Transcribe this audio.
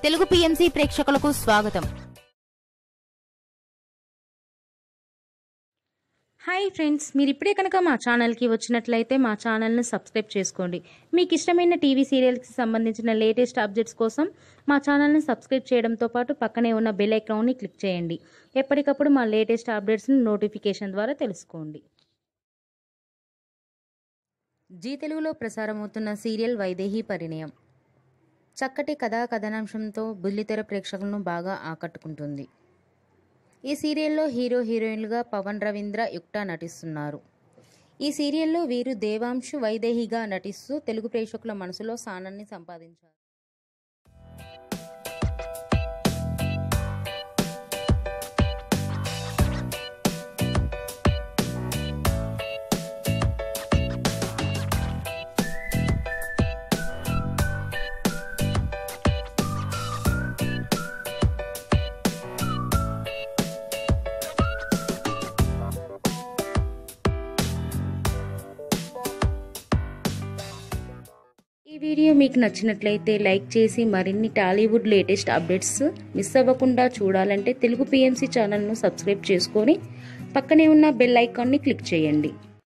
Telugu PMC ప్రేక్షకులకు స్వాగతం hi friends మీరు ఇప్పుడే కనుక మా ఛానల్కి వచ్చినట్లయితే మా ఛానల్ని సబ్స్క్రైబ్ చేసుకోండి మీకు ఇష్టమైన టీవీ సీరియల్స్కి సంబంధించిన లేటెస్ట్ అప్డేట్స్ కోసం మా ఛానల్ని సబ్స్క్రైబ్ చేయడంతో పాటు పక్కనే ఉన్న బెల్ ఐకాన్ని క్లిక్ చేయండి ఎప్పటికప్పుడు మా లేటెస్ట్ అప్డేట్స్ని నోటిఫికేషన్ ద్వారా తెలుసుకోండి జీ తెలుగులో ప్రసారమవుతున్న సీరియల్ వైదేహి పరిణయం చక్కటి కథా కథనాంశంతో బుల్లితెర ప్రేక్షకులను బాగా ఆకట్టుకుంటుంది ఈ సీరియల్లో హీరో హీరోయిన్లుగా పవన్ రవీంద్ర యుక్త నటిస్తున్నారు ఈ సీరియల్లో వీరు దేవాంశు వైదేహిగా నటిస్తూ తెలుగు ప్రేక్షకుల మనసులో స్థానాన్ని సంపాదించారు ఈ వీడియో మీకు నచ్చినట్లయితే లైక్ చేసి మరిన్ని టాలీవుడ్ లేటెస్ట్ అప్డేట్స్ మిస్ అవ్వకుండా చూడాలంటే తెలుగు పిఎంసి ఛానల్ను సబ్స్క్రైబ్ చేసుకొని పక్కనే ఉన్న బెల్ ఐకాన్ని క్లిక్ చేయండి